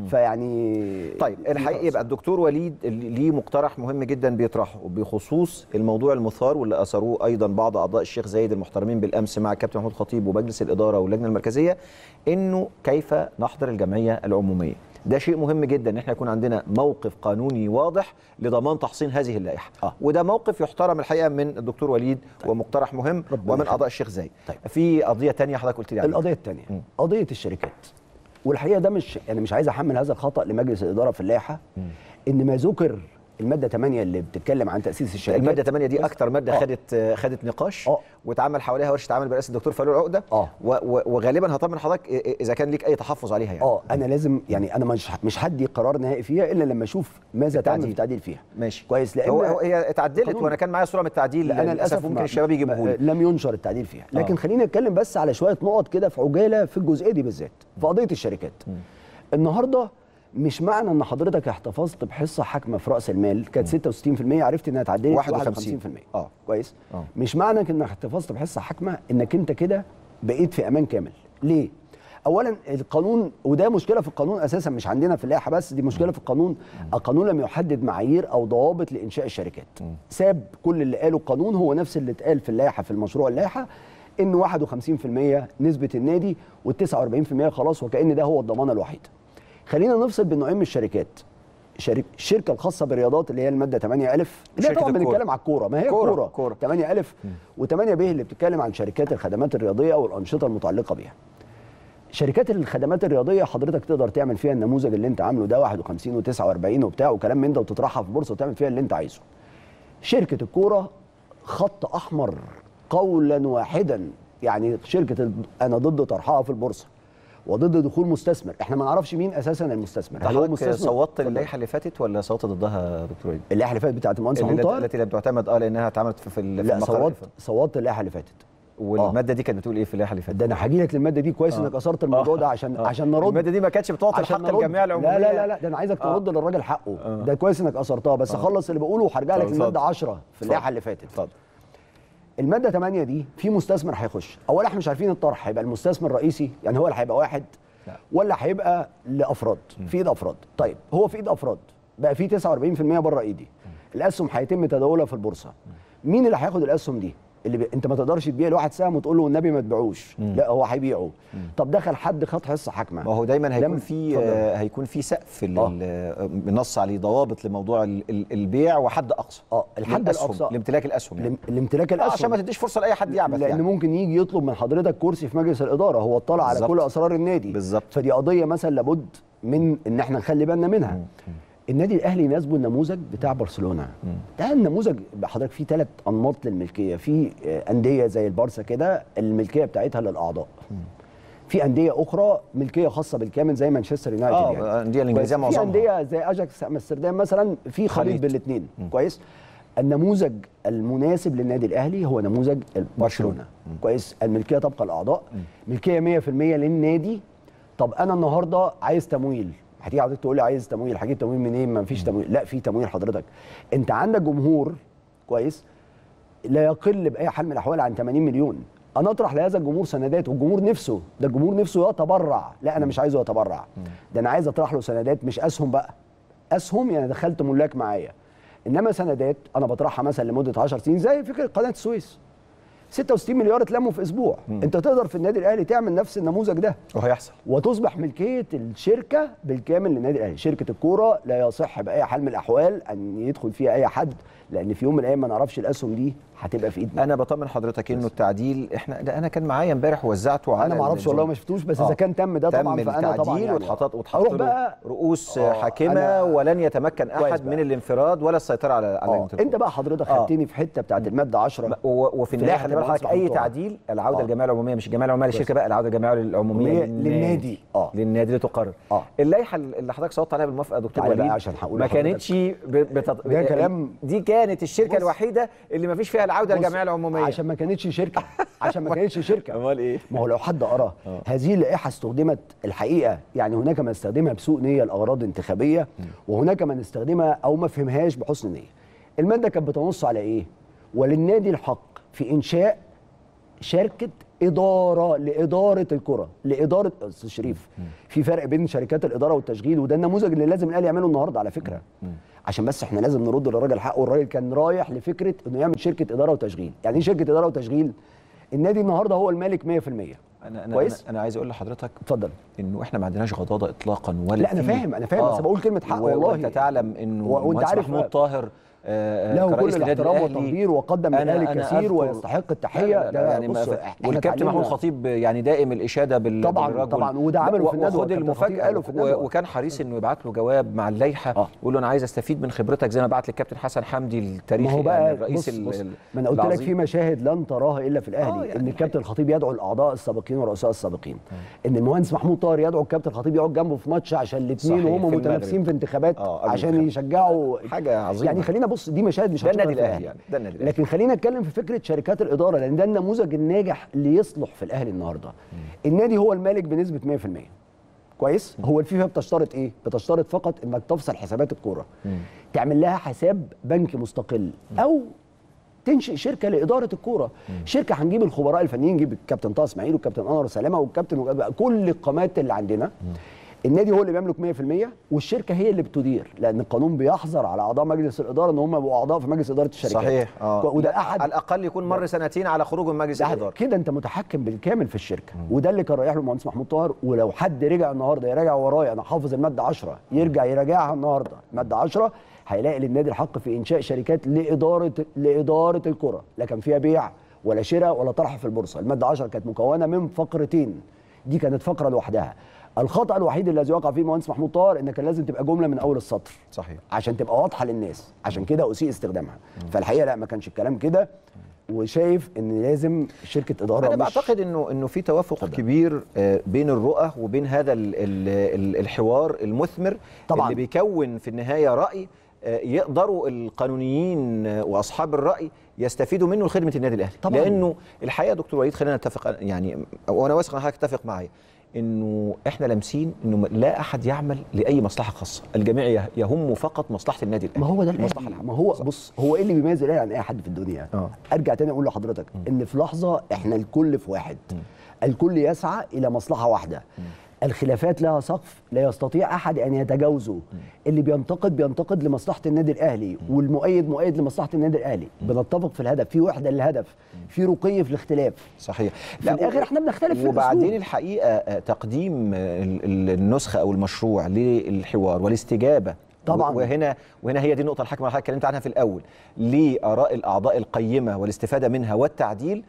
فيعني طيب الحقيقه يبقى الدكتور وليد اللي ليه مقترح مهم جدا بيطرحه بخصوص الموضوع المثار واللي اثروه ايضا بعض اعضاء الشيخ زايد المحترمين بالامس مع الكابتن محمود خطيب ومجلس الاداره واللجنه المركزيه انه كيف نحضر الجمعيه العموميه ده شيء مهم جدا ان احنا يكون عندنا موقف قانوني واضح لضمان تحصين هذه اللائحه آه. وده موقف يحترم الحقيقه من الدكتور وليد ومقترح مهم ربنا ومن يخليك. اعضاء الشيخ زايد طيب. في قضيه تانية حضرتك قلت لي عليها القضيه الثانيه قضيه الشركات والحقيقه ده مش يعني مش عايز احمل هذا الخطا لمجلس الاداره في اللائحه ان ما ذكر الماده 8 اللي بتتكلم عن تاسيس الشركات الماده 8 دي اكتر ماده آه. خدت خدت نقاش آه. واتعمل حواليها ورشه عمل برئاسه الدكتور فاروق عقده آه. و- و- وغالبا هطمن حضرتك إ- إ- اذا كان ليك اي تحفظ عليها يعني اه انا لازم يعني انا مش مش هدي قرار نهائي فيها الا لما اشوف ماذا تعمل في التعديل. التعديل فيها ماشي كويس لان هو هو هي اتعدلت القانون- وانا كان معايا صوره من التعديل لا انا للاسف ممكن ما- الشباب يجيبوه ما- لي لم ينشر التعديل فيها لكن آه. خلينا نتكلم بس على شويه نقط كده في عجاله في الجزئيه دي بالذات في قضيه الشركات النهارده مش معنى ان حضرتك احتفظت بحصه حاكمه في راس المال كانت 66% عرفت انها اتعدلت 51. 51% آه. كويس آه. مش معنى انك احتفظت بحصه حاكمه انك انت كده بقيت في امان كامل ليه اولا القانون وده مشكله في القانون اساسا مش عندنا في اللائحه بس دي مشكله في القانون القانون لم يحدد معايير او ضوابط لانشاء الشركات ساب كل اللي قاله القانون هو نفس اللي اتقال في اللائحه في المشروع اللائحه ان 51% نسبه النادي وال49% خلاص وكان ده هو الضمانه الوحيده خلينا نفصل بين نوعين من الشركات شركة الشركة الخاصة بالرياضات اللي هي المادة 8000 اللي هي شركة طبعا الكورة. بنتكلم على الكورة ما هي كورة، كورة, كورة. 8000 و8 ب اللي بتتكلم عن شركات الخدمات الرياضية والأنشطة المتعلقة بيها شركات الخدمات الرياضيه حضرتك تقدر تعمل فيها النموذج اللي انت عامله ده 51 و49 وبتاع وكلام من ده وتطرحها في البورصه وتعمل فيها اللي انت عايزه. شركه الكوره خط احمر قولا واحدا يعني شركه ال- انا ضد طرحها في البورصه وضد دخول مستثمر، احنا ما نعرفش مين اساسا المستثمر، هل هو حضرتك مستثمر؟ صوتت اتفضل. اللائحه اللي فاتت ولا صوتت ضدها يا دكتور وليد؟ اللائحه اللي فاتت بتاعت المهندس محمود التي طاهر التي لا بتعتمد اه لانها اتعملت في, في ال- في لا المقر صوت اللي فات. صوتت اللائحه اللي فاتت والماده دي كانت بتقول ايه في اللائحه اللي فاتت؟ ده انا هاجي لك للماده دي كويس انك اثرت الموضوع ده عشان آه. عشان نرد الماده دي ما كانتش بتعطي عشان الحق نرد. الجمعيه العموميه لا لا لا لا ده انا عايزك ترد للراجل حقه آه. ده كويس انك اثرتها بس خلص اللي بقوله وهرجع طب لك للماده اتفضل. 10 في اللائحه اللي فاتت اتفضل الماده 8 دي في مستثمر هيخش اولا احنا مش عارفين الطرح هيبقى المستثمر الرئيسي يعني هو اللي هيبقى واحد لا. ولا هيبقى لافراد في ايد افراد طيب هو في ايد افراد بقى في 49% بره ايدي الاسهم هيتم تداولها في البورصه مين اللي هياخد الاسهم دي اللي ب... انت ما تقدرش تبيع لواحد سهم وتقول له والنبي ما تبيعوش لا هو هيبيعه طب دخل حد خد حصه حاكمه ما هو دايما هيكون لم- في اتفضل. آه، هيكون في سقف لل- بنص عليه ضوابط لموضوع ال- ال- البيع وحد اقصى اه الحد للأسهم، الاقصى لامتلاك الاسهم يعني. الام- الامتلاك آه، الاسهم عشان ما تديش فرصه لاي حد يعبث لان يعني. ممكن يجي يطلب من حضرتك كرسي في مجلس الاداره هو اطلع على بالظبط. كل اسرار النادي بالظبط. فدي قضيه مثلا لابد من ان احنا نخلي بالنا منها النادي الاهلي يناسبه النموذج بتاع برشلونه ده النموذج حضرتك فيه ثلاث انماط للملكيه في آه، انديه زي البارسا كده الملكيه بتاعتها للاعضاء في انديه اخرى ملكيه خاصه بالكامل زي مانشستر يونايتد آه، يعني الأندية الإنجليزية في معظمها. انديه زي اجاكس امستردام مثلا في خليط خليط. بين الاثنين كويس النموذج المناسب للنادي الاهلي هو نموذج برشلونه كويس الملكيه تبقى الاعضاء ملكيه 100% للنادي طب انا النهارده عايز تمويل هتيجي حضرتك تقول لي عايز تمويل هجيب تمويل منين ما فيش تمويل لا في تمويل حضرتك انت عندك جمهور كويس لا يقل باي حال من الاحوال عن 80 مليون انا اطرح لهذا الجمهور سندات والجمهور نفسه ده الجمهور نفسه يتبرع لا انا مش عايزه يتبرع ده انا عايز اطرح له سندات مش اسهم بقى اسهم يعني دخلت ملاك معايا انما سندات انا بطرحها مثلا لمده 10 سنين زي فكره قناه السويس 66 مليار اتلموا في اسبوع مم. انت تقدر في النادي الاهلي تعمل نفس النموذج ده وهيحصل وتصبح ملكيه الشركه بالكامل للنادي الاهلي شركه الكوره لا يصح باي حال من الاحوال ان يدخل فيها اي حد لان في يوم من الايام ما نعرفش الاسهم دي هتبقى في ايدنا انا بطمن حضرتك انه التعديل احنا ده انا كان معايا امبارح ووزعته على انا ما اعرفش والله ما شفتوش بس اذا كان تم ده طبعا تم فانا طبعا التعديل يعني واتحطت واتحط بقى رؤوس حاكمه ولن يتمكن احد من الانفراد ولا السيطره على على انت بقى حضرتك خدتني في حته بتاعت الماده 10 وفي النهايه خلي بالك اي تعديل العوده الجمعيه العموميه مش الجمعيه العموميه للشركه بقى العوده الجمعيه العموميه للنادي اه للنادي اللي تقرر اه اللائحه اللي حضرتك صوتت عليها بالموافقه دكتور وليد عشان هقول ما كانتش بتط... ده كلام دي كانت الشركه الوحيده اللي ما فيش فيها العوده الجمعيه العموميه عشان ما كانتش شركه عشان ما كانتش شركه امال ايه ما هو لو حد قرا هذه اللائحه استخدمت الحقيقه يعني هناك من استخدمها بسوء نيه لاغراض انتخابيه وهناك من استخدمها او ما فهمهاش بحسن نيه الماده كانت بتنص على ايه وللنادي الحق في انشاء شركه اداره لاداره الكره لاداره استاذ شريف في فرق بين شركات الاداره والتشغيل وده النموذج اللي لازم الاهلي يعمله النهارده على فكره عشان بس احنا لازم نرد للراجل حقه والراجل كان رايح لفكره انه يعمل شركه اداره وتشغيل يعني ايه شركه اداره وتشغيل النادي النهارده هو المالك 100% انا انا كويس؟ انا عايز اقول لحضرتك اتفضل انه احنا ما عندناش غضاضه اطلاقا ولا لا انا فاهم انا فاهم آه. بس بقول كلمه حق والله وانت تعلم انه وانت عارف محمود طاهر آه له كل الاحترام والتقدير وقدم للاهلي كثير ويستحق التحيه لا لا ده يعني بص والكابتن محمود الخطيب يعني دائم الاشاده بال طبعا بالرجل طبعا وده عمله في الندوه وخد المفاجاه قاله في الندوة. وكان حريص انه يبعت له جواب مع اللائحه آه. يقول له انا عايز استفيد من خبرتك زي ما بعت للكابتن حسن حمدي التاريخي ما هو بقى يعني الرئيس بص بص ما انا قلت لك في مشاهد لن تراها الا في الاهلي آه يعني ان الكابتن الخطيب يدعو الاعضاء السابقين والرؤساء السابقين آه. ان المهندس محمود طاهر يدعو الكابتن الخطيب يقعد جنبه في ماتش عشان الاثنين وهم متنافسين في انتخابات آه عشان يشجعوا حاجه عظيمه يعني خلينا بص دي مشاهد مش ده النادي الاهلي يعني ده النادي الاهلي لكن خلينا نتكلم في فكره شركات الاداره لان ده النموذج الناجح اللي يصلح في الاهلي النهارده النادي هو المالك بنسبه 100% كويس هو الفيفا بتشترط ايه بتشترط فقط انك تفصل حسابات الكوره تعمل لها حساب بنك مستقل او تنشئ شركه لاداره الكوره شركه هنجيب الخبراء الفنيين نجيب الكابتن طه اسماعيل والكابتن انور سلامه والكابتن كل القامات اللي عندنا النادي هو اللي بيملك 100% والشركه هي اللي بتدير لان القانون بيحظر على اعضاء مجلس الاداره ان هم يبقوا اعضاء في مجلس اداره الشركات صحيح اه وده احد على الاقل يكون مر سنتين على خروج من مجلس الاداره كده انت متحكم بالكامل في الشركه مم. وده اللي كان رايح له المهندس محمود طاهر ولو حد رجع النهارده يراجع ورايا انا حافظ الماده 10 يرجع يراجعها النهارده الماده 10 هيلاقي للنادي الحق في انشاء شركات لاداره لاداره الكره لا كان فيها بيع ولا شراء ولا طرح في البورصه الماده 10 كانت مكونه من فقرتين دي كانت فقره لوحدها الخطا الوحيد الذي وقع فيه المهندس محمود طاهر ان كان لازم تبقى جمله من اول السطر صحيح عشان تبقى واضحه للناس عشان كده اسيء استخدامها فالحقيقه لا ما كانش الكلام كده وشايف ان لازم شركه اداره انا بعتقد انه انه في توافق طبعا. كبير بين الرؤى وبين هذا ال ال الحوار المثمر طبعا. اللي بيكون في النهايه راي يقدروا القانونيين واصحاب الراي يستفيدوا منه لخدمه النادي الاهلي طبعا. لانه الحقيقه دكتور وليد خلينا نتفق يعني وانا واثق ان حضرتك تتفق معايا انه احنا لامسين انه لا احد يعمل لاي مصلحه خاصه، الجميع يهم فقط مصلحه النادي الاهلي. ما هو ده المصلحه ما هو بص هو ايه اللي بيميز الاهلي عن اي حد في الدنيا؟ أوه. ارجع تاني اقول لحضرتك م. ان في لحظه احنا الكل في واحد. م. الكل يسعى الى مصلحه واحده. م. الخلافات لها سقف لا يستطيع احد ان يتجاوزه اللي بينتقد بينتقد لمصلحه النادي الاهلي والمؤيد مؤيد لمصلحه النادي الاهلي بنتفق في الهدف في وحده للهدف في رقي في الاختلاف صحيح في الاخر احنا بنختلف في وبعدين الأسلوب. الحقيقه تقديم النسخه او المشروع للحوار والاستجابه طبعا وهنا وهنا هي دي النقطه الحاكمه اللي حضرتك اتكلمت عنها في الاول لاراء الاعضاء القيمه والاستفاده منها والتعديل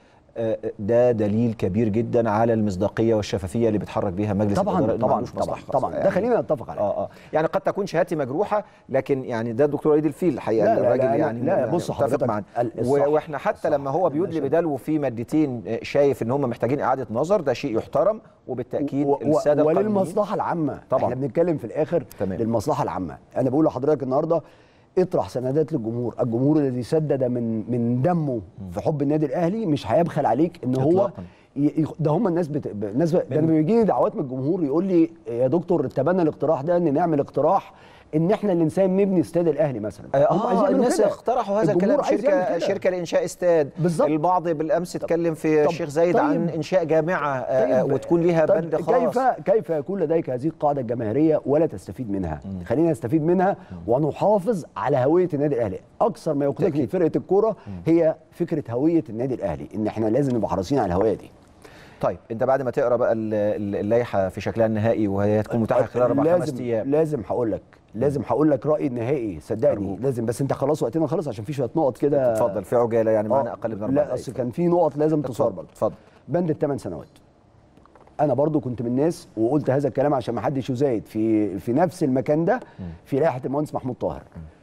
ده دليل كبير جدا على المصداقيه والشفافيه اللي بيتحرك بيها مجلس طبعا الاداره طبعا طبعا طبعا يعني ده خلينا نتفق عليه اه اه يعني قد تكون شهادتي مجروحه لكن يعني ده الدكتور وليد الفيل الحقيقه لا لا الراجل لا يعني لا بص متفق معانا واحنا حتى لما هو بيدلي بدلو في مادتين شايف ان هم محتاجين اعاده نظر ده شيء يحترم وبالتاكيد و الساده وللمصلحه العامه طبعا احنا بنتكلم في الاخر تمام. للمصلحه العامه انا بقول لحضرتك النهارده اطرح سندات للجمهور الجمهور الذي سدد من من دمه في حب النادي الاهلي مش هيبخل عليك ان هو إطلاقاً. ي... ده هم الناس بت... الناس ب... ده لما بيجي لي دعوات من الجمهور يقول لي يا دكتور تبنى الاقتراح ده ان نعمل اقتراح ان احنا اللي نسمي استاد الاهلي مثلا هم عايزين اه يعملوا الناس كده. اقترحوا هذا الجمهور الكلام عايز يعمل شركه كده. شركه لانشاء استاد بالظبط. البعض بالامس اتكلم في طب- الشيخ زايد عن طيب. انشاء جامعه آه، طيب، وتكون ليها طب بند خاص كيف كيف يكون لديك هذه القاعده الجماهيريه ولا تستفيد منها؟ خلينا نستفيد منها ونحافظ على هويه النادي الاهلي، اكثر ما يقودك بالتأكيد. لفرقه الكوره هي فكره هويه النادي الاهلي، ان احنا لازم نبقى حريصين على الهويه دي. طيب انت بعد ما تقرا بقى ال- ال- اللائحه في شكلها النهائي وهي تكون متاحه خلال اربع خمس لازم ايام لازم هقول لك لازم هقول لك رايي النهائي صدقني أرجوك. لازم بس انت خلاص وقتنا خلص عشان في شويه نقط كده اتفضل في عجاله يعني معانا آه، اقل من اربع لا دقايق. اصل كان في نقط لازم تصار اتفضل برضه اتفضل بند الثمان سنوات انا برضو كنت من الناس وقلت هذا الكلام عشان ما حدش يزايد في في نفس المكان ده في لائحه المهندس محمود طاهر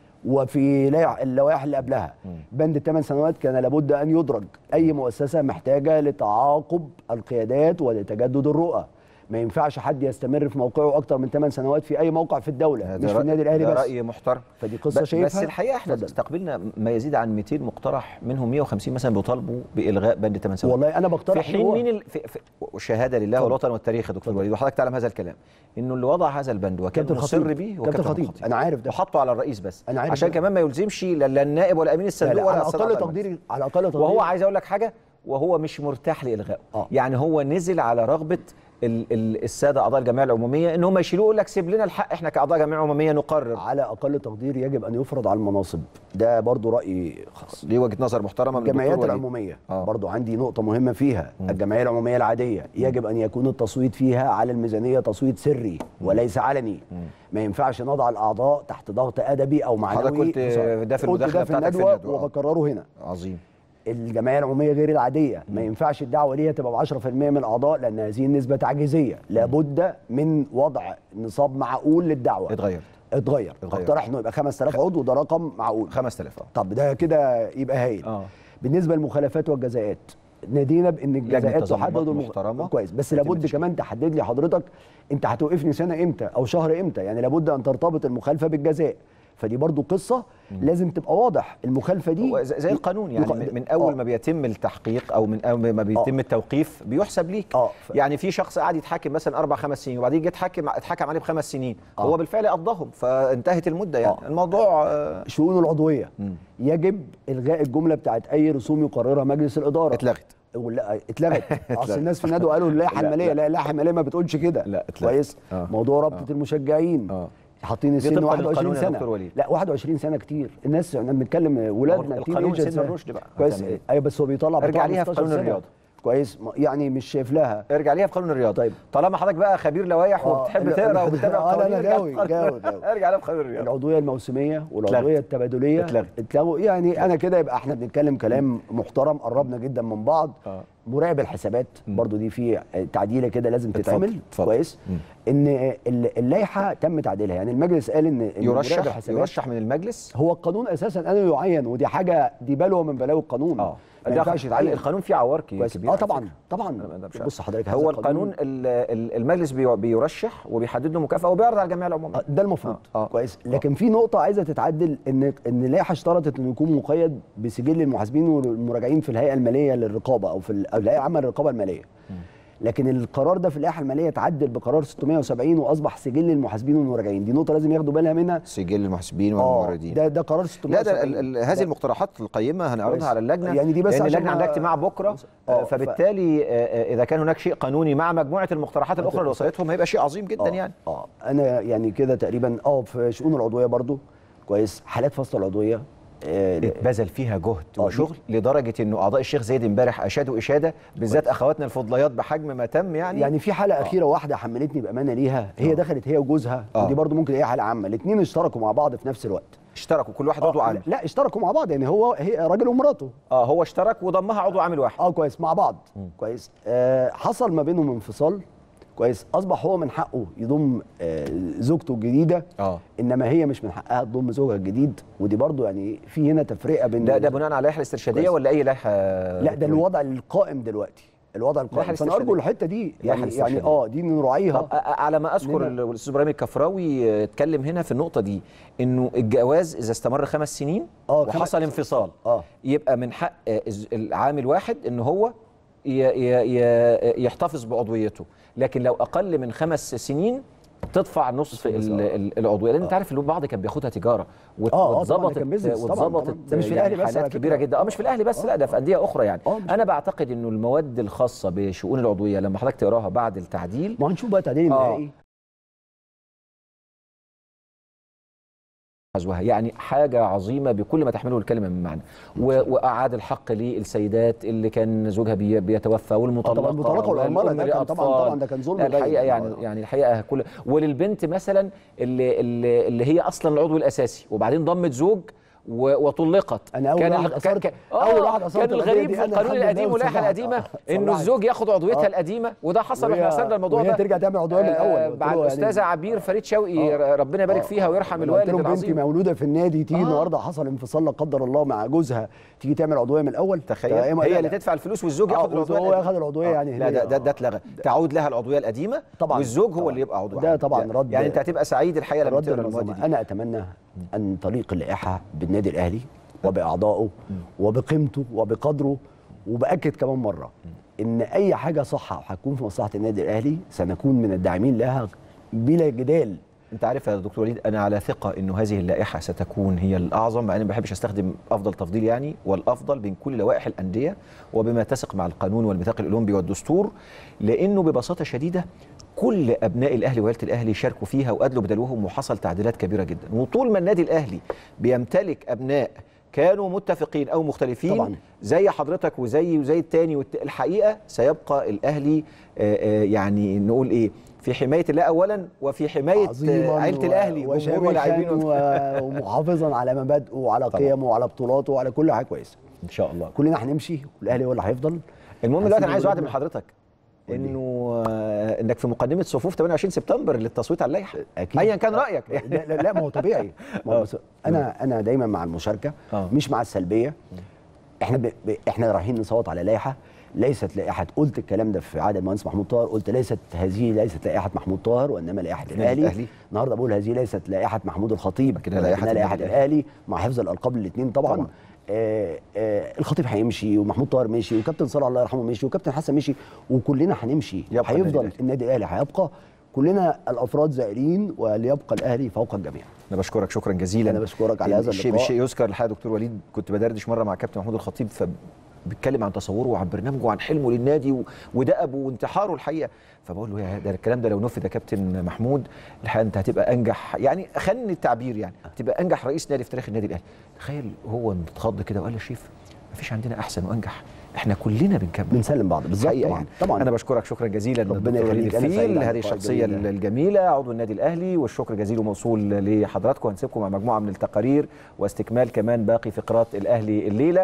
وفي لائح- اللوائح اللي قبلها بند الثمان سنوات كان لابد ان يدرج اي مؤسسه محتاجه لتعاقب القيادات ولتجدد الرؤى ما ينفعش حد يستمر في موقعه اكتر من 8 سنوات في اي موقع في الدوله ده مش رأي- في النادي الاهلي ده بس راي محترم فدي قصه ب- شايفها بس الحقيقه احنا اتفضل. استقبلنا ما يزيد عن 200 مقترح منهم 150 مثلا بيطالبوا بالغاء بند 8 سنوات والله انا في بقترح حين هو- مين ال... في... في... والشهاده لله اتفضل. والوطن والتاريخ يا دكتور وليد وحضرتك تعلم هذا الكلام انه اللي وضع هذا البند وكان كابتن مصر الخطيب. بيه هو كابتن الخطيب. أنا عارف ده. وحطه على الرئيس بس أنا عارف عشان ده. كمان ما يلزمش لا لا النائب ولا امين لا الصندوق لا ولا على السيد اقل عبد المجيد. تقديري على اقل تقديري وهو عايز اقول لك حاجه وهو مش مرتاح لالغائه آه. يعني هو نزل على رغبه ال... ال... الساده اعضاء الجمعيه العموميه ان هم يشيلوه يقول لك سيب لنا الحق احنا كاعضاء جمعيه عموميه نقرر على اقل تقدير يجب ان يفرض على المناصب ده برضو راي خاص دي وجهه نظر محترمه من الجمعيات الدكتور وليد. العموميه آه. برضو عندي نقطه مهمه فيها الجمعيه العموميه العاديه يجب ان يكون التصويت فيها على الميزانيه تصويت سري وليس علني ما ينفعش نضع الاعضاء تحت ضغط ادبي او معنوي حضرتك قلت قصاد- ده في قلت المداخلة ده في بتاعتك في الندوه الندوة، آه. وبكرره هنا عظيم الجمعيه العموميه غير العاديه ما ينفعش الدعوه ليها تبقى ب 10% من الاعضاء لان هذه النسبه تعجيزيه لابد من وضع نصاب معقول للدعوه اتغيرت اتغير اتغير. اقترح انه يبقى 5000 عضو وده رقم معقول 5000 اه طب ده كده يبقى هايل اه بالنسبه للمخالفات والجزاءات نادينا بان لجنة الجزاءات تظلمات تحدد المخ- محترمة. كويس بس يتم لابد تشكيل. كمان تحدد لي حضرتك انت هتوقفني سنه امتى او شهر امتى يعني لابد ان ترتبط المخالفه بالجزاء فدي برضو قصه لازم تبقى واضح المخالفه دي هو زي زي القانون يعني يق- من- من اول آه. ما بيتم التحقيق او من اول ما بيتم التوقيف بيحسب ليك آه، ف- يعني في شخص قاعد يتحاكم مثلا اربع خمس سنين وبعدين جه اتحكم اتحكم عليه بخمس سنين آه. هو بالفعل قضاهم فانتهت المده يعني آه. الموضوع آه، شؤون العضويه يجب الغاء الجمله بتاعت اي رسوم يقررها مجلس الاداره اتلغت ولا اتلغت اصل الناس في الندوه قالوا اللائحه لا، الماليه لا. لا اللائحه الماليه ما بتقولش كده لا، اتلغت. كويس آه. موضوع رابطه المشجعين آه. حاطين السن طبقاً 21 للقانون يا سنه دكتور وليد. لا 21 سنه كتير الناس احنا بنتكلم ولادنا القانون teenagers سن الرشد بقى. كويس هتعمل إيه؟ ايوه بس هو بيطلع ارجع بتاع ليها في 15 قانون سنة. الرياضة. كويس ما- يعني مش شايف لها ارجع ليها في قانون الرياضه طيب. طالما حضرتك بقى خبير لوائح آه، وبتحب لا، تقرا لا، وبتتابع آه، لا، القوانين لا، ارجع جاوي، في قانون- جاوي، جاوي. ارجع لها في قانون الرياضه العضويه الموسميه والعضويه اتلغت. التبادليه اتلغت. اتلغوا يعني انا كده يبقى احنا بنتكلم كلام محترم قربنا جدا من بعض آه. مراقب الحسابات برضو دي في تعديله كده لازم اتفضل، تتعمل اتفضل. كويس ان ال- اللائحه تم تعديلها يعني المجلس قال ان إن مراقب يرشح الحسابات يرشح من المجلس هو القانون اساسا انه يعين ودي حاجه دي بلوه من بلاوي القانون اه ما ينفعش ده يتعين القانون فيه عوار كي- كويس كبير اه على طبعا فكرة. طبعا أنا ده مش عارف. بص حضرتك هذا هو القانون ال- ال- المجلس بي- بيرشح وبيحدد له مكافاه وبيعرض على الجمعيه العموميه آه، ده المفروض آه، آه. كويس لكن في نقطه عايزه تتعدل ان ان اللائحه اشترطت انه يكون مقيد بسجل المحاسبين والمراجعين في الهيئه الماليه للرقابه او في ال- أو الهيئه العامه للرقابه الماليه لكن القرار ده في اللائحه الماليه اتعدل بقرار 670 واصبح سجل المحاسبين والمراجعين دي نقطه لازم ياخدوا بالها منها سجل المحاسبين اه والموردين ده ده قرار لا 670 ده ال- ال- هذه المقترحات القيمه كويس. هنعرضها على اللجنه يعني دي بس لان عشان اللجنه عندها ما- اجتماع بكره آه، آه، ف- فبالتالي آه، آه، اذا كان هناك شيء قانوني مع مجموعه المقترحات الاخرى اللي وصلتهم هيبقى شيء عظيم جدا اه يعني اه انا يعني كده تقريبا اه في شؤون العضويه برضو كويس حالات فصل العضويه آه اتبذل فيها جهد آه، وشغل لدرجه انه اعضاء الشيخ زايد امبارح اشادوا اشاده بالذات اخواتنا الفضليات بحجم ما تم يعني يعني في حاله اخيره واحده حملتني بامانه ليها هي دخلت هي وجوزها آه. ودي برضو ممكن هي حاله عامه الاثنين اشتركوا مع بعض في نفس الوقت اشتركوا كل واحد عضو آه، عامل لا اشتركوا مع بعض يعني هو هي راجل ومراته اه هو اشترك وضمها عضو عامل واحد اه كويس مع بعض كويس آه حصل ما بينهم انفصال كويس اصبح هو من حقه يضم آه زوجته الجديده اه انما هي مش من حقها تضم زوجها الجديد ودي برضو يعني في هنا تفرقه بين ده ده بناء على اللائحه الاسترشاديه كويس. ولا اي لائحه لا ده الوضع القائم دلوقتي الوضع القائم اللائحة فانا ارجو الاسترشادية. الحته دي اللائحة يعني يعني الاسترشادية. اه دي نراعيها طب أ- على ما اذكر لنا- ال- الاستاذ ابراهيم الكفراوي آه، اتكلم هنا في النقطه دي انه الجواز اذا استمر خمس سنين آه، خمس- وحصل انفصال اه يبقى من حق آه، الز- العامل واحد ان هو ي- ي- ي- يحتفظ بعضويته لكن لو اقل من خمس سنين تدفع نصف ال- ال- العضويه لان انت عارف ان البعض كان بياخدها تجاره وات- آه، آه، طبعاً، واتظبطت ده كان business طبعاً، واتظبطت طبعاً. ده مش في يعني الأهلي بس على حالات فكرة. كبيره جدا اه مش في الاهلي بس لا ده في انديه اخرى يعني آه، مش انا بعتقد انه المواد الخاصه بشؤون العضويه لما حضرتك تقراها بعد التعديل ما هنشوف بقى تعديل آه. النهائي حزوها يعني حاجة عظيمة بكل ما تحمله الكلمة من معنى و- وأعاد الحق للسيدات اللي كان زوجها بي- بيتوفى والمطلقة طبعاً المطلقة والأرملة والأم ده كان طبعاً- لأطفال. طبعاً ده كان ظلم لا الحقيقة باين. يعني آه. يعني الحقيقة كل وللبنت مثلا اللي اللي, اللي هي أصلا العضو الأساسي وبعدين ضمت زوج و- وطلقت أنا أول كان واحد ال- أثرت- كان كان- أول آه، واحد أثرت كان القضية الغريب دي في أنا القانون الحمد لله القديم واللائحة وصلحت. القديمة آه، إنه صلحت. الزوج ياخد عضويتها آه. القديمة وده حصل وهي- واحنا أرسلنا الموضوع وهي ده ترجع تعمل عضوية من الأول. آه، قلت بعد له يعني- الأستاذة عبير فريد شوقي آه. ربنا يبارك آه. فيها ويرحم أنا الوالد قلت له بنتي العظيم مولوده في النادي تيجي آه. النهارده حصل انفصال لا قدر الله مع جوزها تيجي تعمل عضويه من الاول تخيل فهي ما- هي لا، اللي لا. تدفع الفلوس والزوج آه، ياخد العضويه هو القديمة. ياخد العضوية آه، يعني لا ده هدية. ده ده اتلغى تعود لها العضويه القديمه طبعاً. والزوج هو طبعاً. اللي يبقى عضو ده عام. طبعاً يعني- رد- يعني انت هتبقى سعيد الحقيقه لما رد تقرا المنظومة. المواد دي انا اتمنى ان طريق اللائحه بالنادي الاهلي وباعضائه وبقيمته وبقدره وباكد كمان مره ان اي حاجه صح هتكون في مصلحه النادي الاهلي سنكون من الداعمين لها بلا جدال انت عارف يا دكتور وليد انا على ثقه انه هذه اللائحه ستكون هي الاعظم مع اني ما بحبش استخدم افضل تفضيل يعني والافضل بين كل لوائح الانديه وبما تسق مع القانون والميثاق الاولمبي والدستور لانه ببساطه شديده كل ابناء الاهلي وعيله الاهلي شاركوا فيها وادلوا بدلوهم وحصل تعديلات كبيره جدا وطول ما النادي الاهلي بيمتلك ابناء كانوا متفقين او مختلفين طبعاً. زي حضرتك وزي وزي التاني والت... الحقيقه سيبقى الاهلي آه، آه، يعني نقول ايه في حمايه الله اولا وفي حمايه عظيما آه، عيله و- الاهلي جمهور وشامخا ولاعبين و... و- ومحافظا على مبادئه وعلى طبعاً. قيمه وعلى بطولاته وعلى كل حاجه كويسه ان شاء الله كلنا هنمشي والاهلي هو اللي هيفضل المهم دلوقتي انا عايز هسيب وعد من الولاد. حضرتك قول لي. انه آه، انك في مقدمه صفوف 28 سبتمبر للتصويت على اللائحه اكيد ايا كان رايك لا لا, لا ما هو طبيعي ما هو بس انا انا دايما مع المشاركه آه. مش مع السلبيه احنا ب... ب... احنا رايحين نصوت على لائحه ليست لائحه قلت الكلام ده في عهد المهندس محمود طاهر قلت ليست هذه ليست لائحه محمود طاهر وانما لائحه النادي الاهلي الأهلي. النهارده بقول هذه ليست لائحه محمود الخطيب كده لائحة ولكنها لائحه النادي الاهلي مع حفظ الالقاب الاثنين طبعا, طبعاً. طبعا. آه آه الخطيب هيمشي ومحمود طاهر مشي وكابتن صلاح الله يرحمه مشي وكابتن حسن مشي وكلنا هنمشي يبقى النادي هيفضل الأهلي. النادي الاهلي هيبقى كلنا الافراد زائرين وليبقى الاهلي فوق الجميع انا بشكرك شكرا جزيلا أنا بشكرك على هذا الشيء اللقاء. بالشيء يذكر الحقيقه دكتور وليد كنت بدردش مره مع كابتن محمود الخطيب ف بيتكلم عن تصوره وعن برنامجه وعن حلمه للنادي و- ودأبه وانتحاره الحقيقه فبقول له يا ده الكلام ده لو نفذ يا كابتن محمود الحقيقه انت هتبقى انجح يعني خلني التعبير يعني هتبقى انجح رئيس نادي في تاريخ النادي الاهلي تخيل هو اتخض كده وقال يا شريف مفيش عندنا احسن وانجح احنا كلنا بنكمل بنسلم بعض بالظبط حقيقة طبعا يعني. طبعا انا بشكرك شكرا جزيلا ربنا دكتور وليد يخليك. أنا سعيد الفيل على هذه اللقاء الشخصيه الجميل ده. الجميله عضو النادي الاهلي والشكر جزيل وموصول لحضراتكم هنسيبكم مع مجموعه من التقارير واستكمال كمان باقي فقرات الاهلي الليله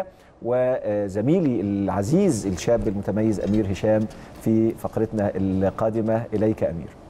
وزميلي العزيز الشاب المتميز امير هشام في فقرتنا القادمه اليك امير